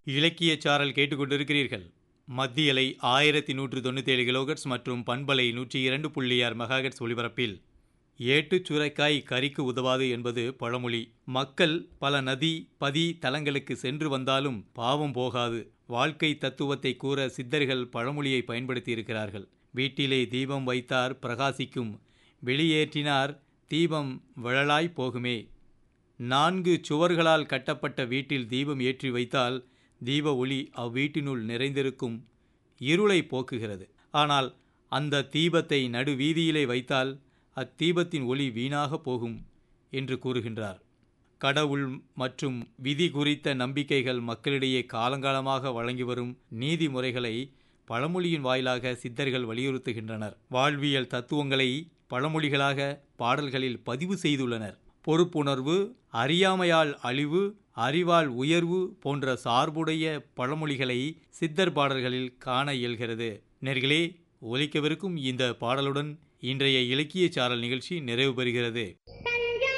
இலக்கியச் சாரல் கேட்டுக்கொண்டிருக்கிறீர்கள் மத்தியலை ஆயிரத்தி நூற்று தொண்ணூற்றி ஏழு கிலோகட்ஸ் மற்றும் பண்பலை நூற்றி இரண்டு புள்ளி ஆறு மெகாகட்ஸ் ஒலிபரப்பில் ஏட்டுச் சுரைக்காய் கறிக்கு உதவாது என்பது பழமொழி மக்கள் பல நதி பதி தலங்களுக்கு சென்று வந்தாலும் பாவம் போகாது வாழ்க்கை தத்துவத்தை கூற சித்தர்கள் பழமொழியை பயன்படுத்தியிருக்கிறார்கள் வீட்டிலே தீபம் வைத்தார் பிரகாசிக்கும் வெளியேற்றினார் தீபம் விழலாய் போகுமே நான்கு சுவர்களால் கட்டப்பட்ட வீட்டில் தீபம் ஏற்றி வைத்தால் தீப ஒளி அவ்வீட்டினுள் நிறைந்திருக்கும் இருளை போக்குகிறது ஆனால் அந்த தீபத்தை நடு வீதியிலே வைத்தால் அத்தீபத்தின் ஒளி வீணாக போகும் என்று கூறுகின்றார் கடவுள் மற்றும் விதி குறித்த நம்பிக்கைகள் மக்களிடையே காலங்காலமாக வழங்கி வரும் நீதிமுறைகளை பழமொழியின் வாயிலாக சித்தர்கள் வலியுறுத்துகின்றனர் வாழ்வியல் தத்துவங்களை பழமொழிகளாக பாடல்களில் பதிவு செய்துள்ளனர் பொறுப்புணர்வு அறியாமையால் அழிவு அறிவால் உயர்வு போன்ற சார்புடைய பழமொழிகளை சித்தர் பாடல்களில் காண இயல்கிறது நேர்களே ஒலிக்கவிருக்கும் இந்த பாடலுடன் இன்றைய இலக்கிய சாரல் நிகழ்ச்சி நிறைவு பெறுகிறது